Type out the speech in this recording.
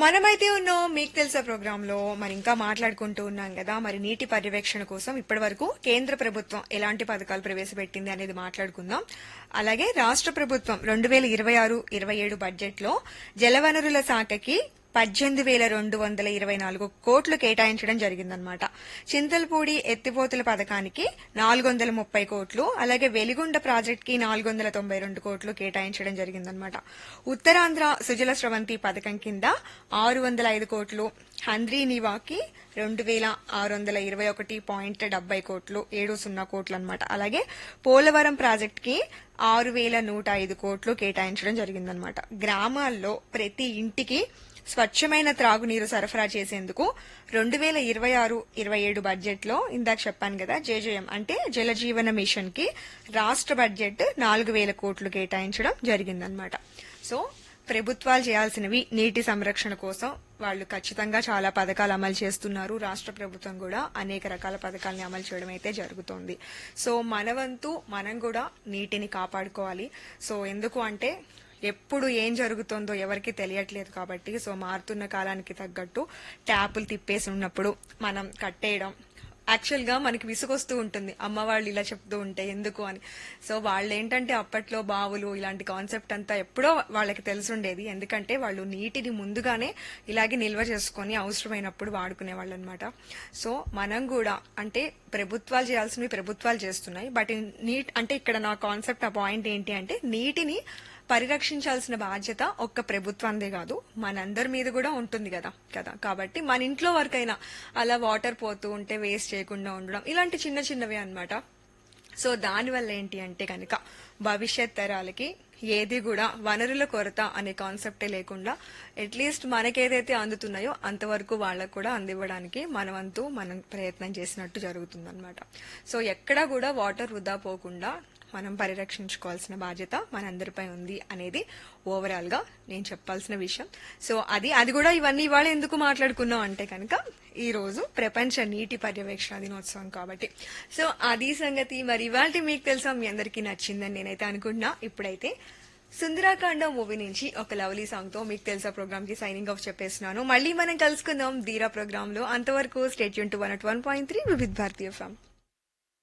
మనమైతే ఉన్నాం మీకు తెలుసా ప్రోగ్రామ్ లో మరి ఇంకా మాట్లాడుకుంటూ ఉన్నాం కదా మరి నీటి పర్యవేక్షణ కోసం ఇప్పటి వరకు కేంద్ర ప్రభుత్వం ఎలాంటి పథకాలు ప్రవేశపెట్టింది అనేది మాట్లాడుకుందాం అలాగే రాష్ట్ర ప్రభుత్వం రెండు వేల ఇరవై ఆరు ఇరవై ఏడు బడ్జెట్ లో జలవనరుల శాఖకి పద్దెనిమిది వేల రెండు వందల ఇరవై నాలుగు కోట్లు కేటాయించడం జరిగిందనమాట చింతలపూడి ఎత్తిపోతుల పథకానికి నాలుగు వందల ముప్పై కోట్లు అలాగే వెలిగొండ ప్రాజెక్ట్ కి నాలుగు వందల తొంభై రెండు కోట్లు కేటాయించడం జరిగిందనమాట ఉత్తరాంధ్ర సుజల స్రవంతి పథకం కింద ఆరు వందల ఐదు కోట్లు హంద్రీ నివాకి రెండు వేల ఆరు వందల ఇరవై ఒకటి పాయింట్ డెబ్బై కోట్లు ఏడు సున్నా కోట్లు అనమాట అలాగే పోలవరం ప్రాజెక్ట్ కి ఆరు వేల నూట ఐదు కోట్లు కేటాయించడం జరిగిందనమాట గ్రామాల్లో ప్రతి ఇంటికి స్వచ్ఛమైన త్రాగునీరు సరఫరా చేసేందుకు రెండు వేల ఇరవై ఆరు ఇరవై ఏడు బడ్జెట్ లో ఇందాక చెప్పాను కదా జేజేఎం అంటే జలజీవన మిషన్ కి రాష్ట్ర బడ్జెట్ నాలుగు వేల కోట్లు కేటాయించడం జరిగిందనమాట సో ప్రభుత్వాలు చేయాల్సినవి నీటి సంరక్షణ కోసం వాళ్ళు ఖచ్చితంగా చాలా పథకాలు అమలు చేస్తున్నారు రాష్ట్ర ప్రభుత్వం కూడా అనేక రకాల పథకాలని అమలు చేయడం అయితే జరుగుతోంది సో మన వంతు మనం కూడా నీటిని కాపాడుకోవాలి సో ఎందుకు అంటే ఎప్పుడు ఏం జరుగుతుందో ఎవరికి తెలియట్లేదు కాబట్టి సో మారుతున్న కాలానికి తగ్గట్టు ట్యాపులు తిప్పేసి ఉన్నప్పుడు మనం కట్టేయడం యాక్చువల్ గా మనకి విసుగొస్తూ ఉంటుంది అమ్మ వాళ్ళు ఇలా చెప్తూ ఉంటే ఎందుకు అని సో వాళ్ళు ఏంటంటే అప్పట్లో బావులు ఇలాంటి కాన్సెప్ట్ అంతా ఎప్పుడో వాళ్ళకి తెలుసుండేది ఎందుకంటే వాళ్ళు నీటిని ముందుగానే ఇలాగే నిల్వ చేసుకొని అవసరమైనప్పుడు వాడుకునే వాళ్ళు అనమాట సో మనం కూడా అంటే ప్రభుత్వాలు చేయాల్సినవి ప్రభుత్వాలు చేస్తున్నాయి బట్ నీట్ అంటే ఇక్కడ నా కాన్సెప్ట్ ఆ పాయింట్ ఏంటి అంటే నీటిని పరిరక్షించాల్సిన బాధ్యత ఒక్క ప్రభుత్వందే కాదు మనందరి మీద కూడా ఉంటుంది కదా కదా కాబట్టి మన ఇంట్లో వరకైనా అలా వాటర్ పోతూ ఉంటే వేస్ట్ చేయకుండా ఉండడం ఇలాంటి చిన్న చిన్నవే అన్నమాట సో దానివల్ల ఏంటి అంటే కనుక భవిష్యత్ తరాలకి ఏది కూడా వనరుల కొరత అనే కాన్సెప్టే లేకుండా అట్లీస్ట్ మనకేదైతే అందుతున్నాయో అంతవరకు వాళ్ళకు కూడా అందివ్వడానికి మనవంతు మనం ప్రయత్నం చేసినట్టు జరుగుతుందన్నమాట సో ఎక్కడా కూడా వాటర్ వృధా పోకుండా మనం పరిరక్షించుకోవాల్సిన బాధ్యత మనందరిపై ఉంది అనేది ఓవరాల్ గా నేను చెప్పాల్సిన విషయం సో అది అది కూడా ఇవన్నీ ఇవాళ ఎందుకు మాట్లాడుకున్నాం అంటే కనుక ఈ రోజు ప్రపంచ నీటి పర్యవేక్షణ దినోత్సవం కాబట్టి సో అది సంగతి మరి ఇవాళ మీకు తెలుసా మీ అందరికీ నచ్చిందని నేనైతే అనుకుంటున్నా ఇప్పుడైతే సుందరాకాండ మూవీ నుంచి ఒక లవ్లీ సాంగ్ తో మీకు తెలుసా ప్రోగ్రామ్ కి సైనింగ్ ఆఫ్ చెప్పేస్తున్నాను మళ్ళీ మనం కలుసుకుందాం ధీరా ప్రోగ్రామ్ లో అంతవరకు స్టేట్ యూన్ two one at one point three Vividh Bharatiya ఫ్యామ్